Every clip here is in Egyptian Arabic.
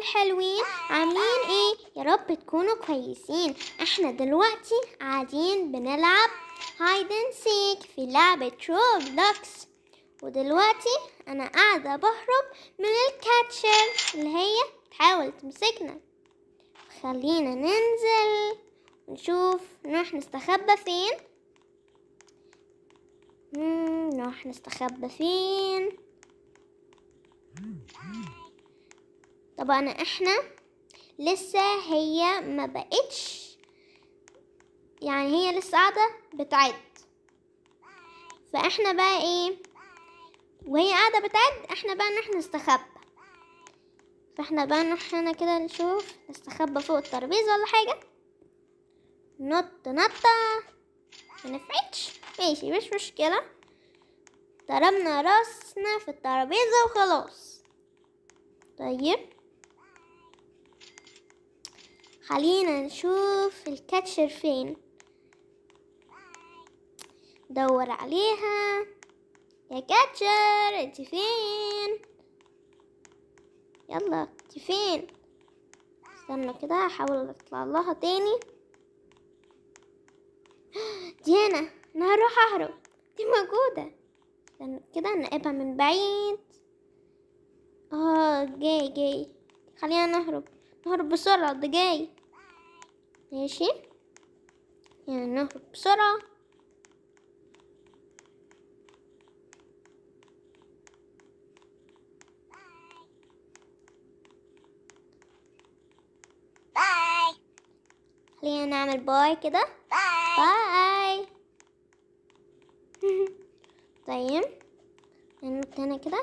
الحلوين عاملين ايه يا رب تكونوا كويسين احنا دلوقتي قاعدين بنلعب هايدن سيك في لعبة روبلوكس ودلوقتي انا قاعدة بهرب من الكاتشر اللي هي تحاول تمسكنا خلينا ننزل ونشوف نروح نستخبى فين مم، نروح نستخبى فين طبعا احنا لسه هي ما بقتش يعني هي لسه قاعدة بتعد فاحنا بقى ايه وهي قاعدة بتعد احنا بقى نروح نستخبى فاحنا بقى نروح هنا كده نشوف نستخبى فوق الترابيزة ولا حاجة نط نطة منفعتش ماشي مش مشكلة ضربنا راسنا في الترابيزة وخلاص طيب خلينا نشوف الكاتشر فين دور عليها يا كاتشر انت فين يلا انت فين استنى كده احاول اطلع لها تاني دي هنا انا هروح اهرب دي موجودة استنى كده نراقبها من بعيد اه جاي جاي خلينا نهرب نهرب بسرعة ده جاي ماشي يعني نهرب بسرعة باي خلينا نعمل باي كده باي باي طيب ننط هنا كده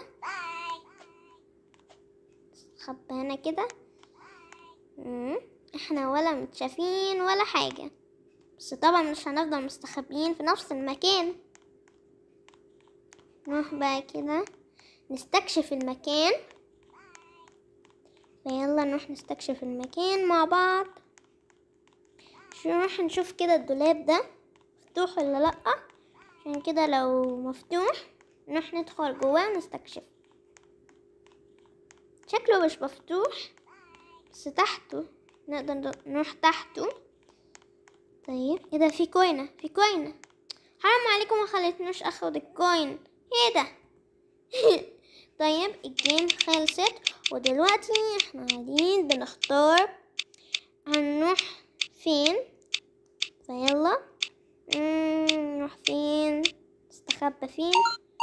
نستخبى هنا كده مم. احنا ولا متشافين ولا حاجة بس طبعا مش هنفضل مستخبيين في نفس المكان نروح بقى كده نستكشف المكان فيلا نروح نستكشف المكان مع بعض شو نروح نشوف كده الدولاب ده مفتوح ولا لأ عشان كده لو مفتوح نروح ندخل جواه ونستكشف شكله مش مفتوح بس تحته نقدر ن- نروح تحته طيب ايه ده في كوينة في كوينة حرام عليكم ما خليتنوش اخد الكوين ايه ده طيب الجيم خلصت ودلوقتي احنا قاعدين بنختار هنروح فين فيلا مم، نروح فين نستخبى فين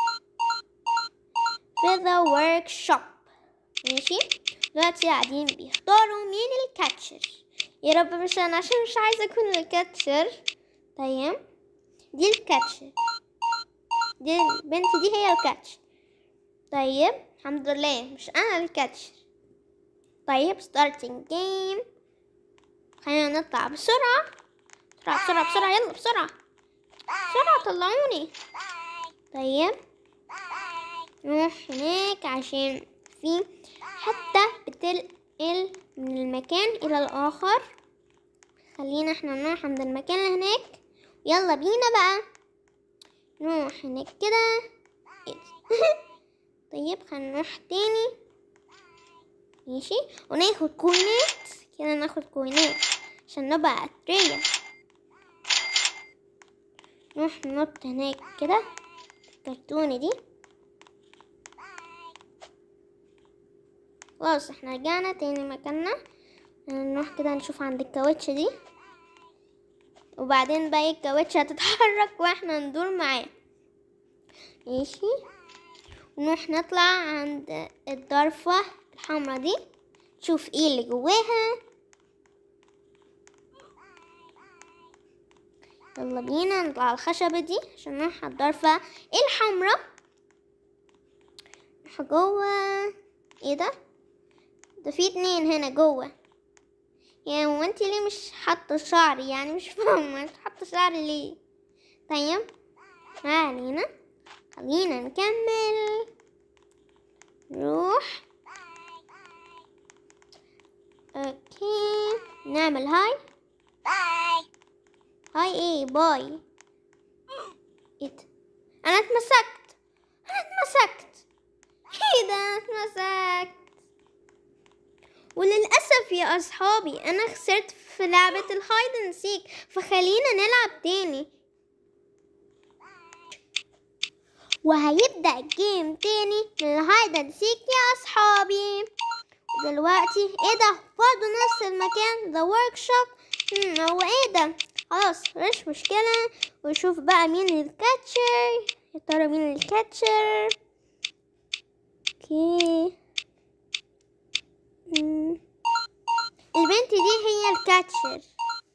في the workshop ماشي دلوقتي قاعدين بيختاروا مين الكاتشر يا رب مش انا عشان مش عايزه اكون الكاتشر طيب دي الكاتشر دي البنت دي هي الكاتشر طيب الحمد لله مش انا الكاتشر طيب starting game خلينا نطلع بسرعة بسرعة بسرعة بسرعة يلا بسرعة بسرعة طلعوني طيب نروح هناك عشان في حتى بتنقل من المكان إلى الآخر خلينا احنا نروح عند المكان اللي هناك يلا بينا بقى نروح هناك كده إيه ده؟ طيب خلينا نروح تاني ماشي وناخد كوينات كده ناخد كوينات عشان نبقى أثرياء نروح ننط هناك كده الكرتونة دي خلاص احنا رجعنا تاني مكاننا نروح كده نشوف عند الكاوتش دي وبعدين بقى الكاوتش هتتحرك واحنا ندور معاه ماشي ونروح نطلع عند الضرفة الحمرا دي نشوف ايه اللي جواها يلا بينا نطلع على الخشبة دي عشان نروح على الضرفة الحمرا نروح جوه ايه ده ده في اتنين هنا جوه يا هو انتي ليه مش حاطه شعري يعني مش فاهمه مش حاطه شعري ليه طيب ما علينا خلينا نكمل نروح اوكي نعمل هاي باي هاي ايه باي ايه ده انا اتمسكت انا اتمسكت ايه ده انا اتمسكت وللأسف يا أصحابي أنا خسرت في لعبة الهايد اند سيك فخلينا نلعب تاني وهيبدأ جيم تاني من الهايد اند سيك يا أصحابي دلوقتي ايه ده برضه نفس المكان ذا ورك شوب هو ايه ده خلاص مش مشكلة ونشوف بقى مين الكاتشر يا ترى مين الكاتشر اوكي مم. البنت دي هي الكاتشر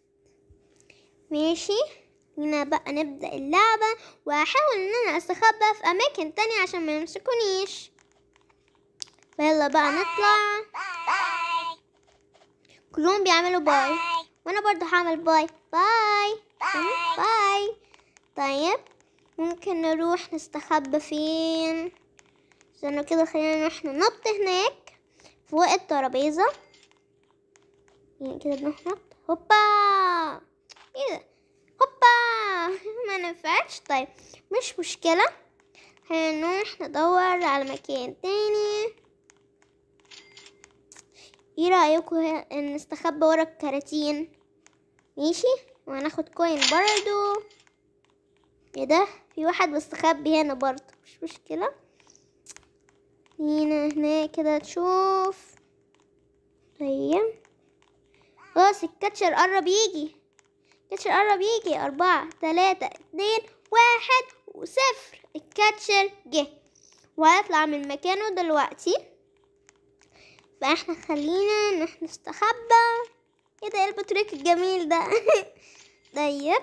ماشي هنا بقى نبدأ اللعبة وهحاول ان انا استخبى في اماكن تانية عشان ما يمسكونيش يلا بقى نطلع باي كلهم بيعملوا باي باي وانا برضو هعمل باي باي باي باي طيب ممكن نروح نستخبى فين استنوا كده خلينا نروح ننط هناك فوق الترابيزة يعني كده بنروح نط هوبا ايه ده هوبا ما نفعش طيب مش مشكلة هنروح ندور على مكان تاني ايه رأيكم ان نستخبى ورا الكراتين ماشي وهناخد كوين برضو ايه ده في واحد مستخبي هنا برضو مش مشكلة هنا هنا كده تشوف طيب خلاص الكاتشر قرب يجي الكاتشر قرب يجي أربعة تلاتة اتنين واحد وصفر الكاتشر جه وهيطلع من مكانه دلوقتي فاحنا خلينا ان احنا نستخبى ايه ده ايه البطريق الجميل ده طيب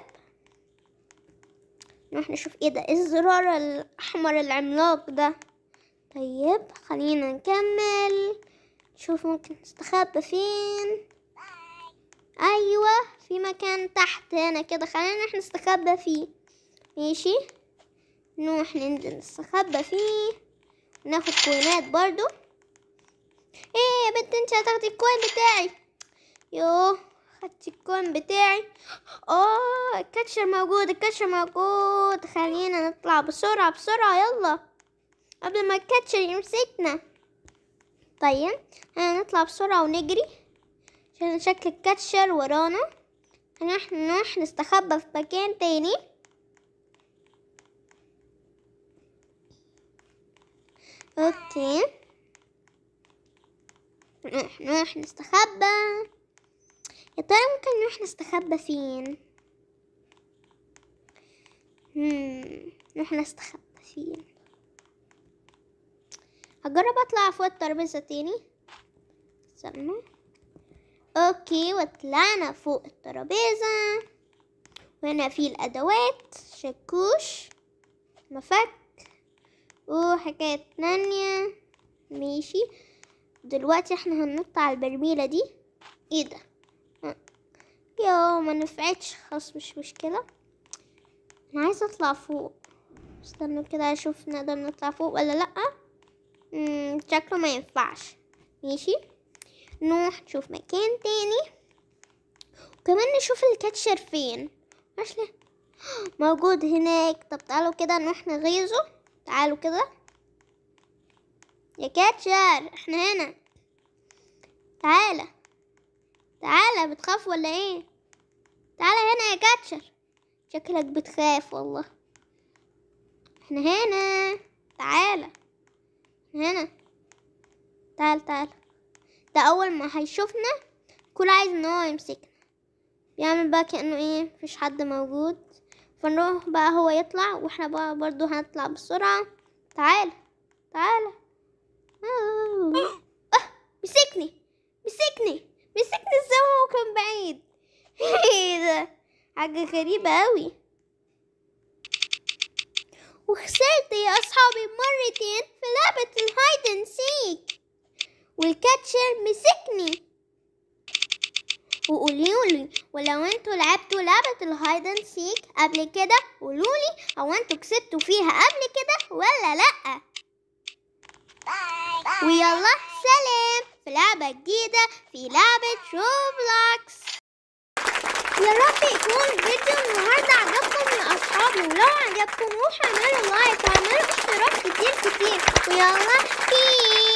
نروح نشوف ايه ده إيه الزرار الاحمر العملاق ده طيب خلينا نكمل نشوف ممكن نستخبى فين ايوه في مكان تحت هنا كده خلينا نروح نستخبى فيه ماشي نروح ننزل نستخبى فيه ناخد كوينات برضو ايه يا بنت انت هتاخدي الكوين بتاعي يوه خدتي الكوين بتاعي اه الكاتشر موجود الكاتشر موجود خلينا نطلع بسرعة بسرعة يلا قبل ما الكاتشر يمسكنا طيب هنطلع بسرعة ونجري عشان شكل الكاتشر ورانا هنروح نروح نستخبى في مكان تاني اوكي نروح نروح نستخبى يا ترى ممكن نروح نستخبى فين هم نروح نستخبى فين هجرب اطلع فوق الترابيزة تاني استنى اوكي وطلعنا فوق الترابيزة وهنا في الادوات شاكوش مفك وحاجات تانية ماشي دلوقتي احنا هننط على البرميلة دي ايه ده ها. يو ما نفعتش خلاص مش مشكلة انا عايزة اطلع فوق استنوا كده اشوف نقدر نطلع فوق ولا لأ مم، شكله ما ينفعش ماشي نروح نشوف مكان تاني وكمان نشوف الكاتشر فين ماشي موجود هناك طب تعالوا كده نروح نغيظه تعالوا كده يا كاتشر احنا هنا تعالى تعالى بتخاف ولا ايه تعالى هنا يا كاتشر شكلك بتخاف والله احنا هنا تعالى هنا تعال تعال ده اول ما هيشوفنا كل عايز ان هو يمسكنا بيعمل بقى كأنه ايه مفيش حد موجود فنروح بقى هو يطلع واحنا بقى برضو هنطلع بسرعة تعال تعال آه. آه. مسكني مسكني مسكني ازاي وهو كان بعيد ايه ده حاجة غريبة اوي وخسرت يا أصحابي مرتين في لعبة الهايد اند سيك والكاتشر مسكني وقوليولي ولو انتوا لعبتوا لعبة الهايد اند سيك قبل كده قولولي هو انتوا كسبتوا فيها قبل كده ولا لأ باي ويلا سلام في لعبة جديدة في لعبة روبلوكس يا رب يكون فيديو النهاردة عجبكم يا أصحابي ولو عجبكم روحوا اعملوا لايك واعملوا اشتراك كتير كتير ويلا بيس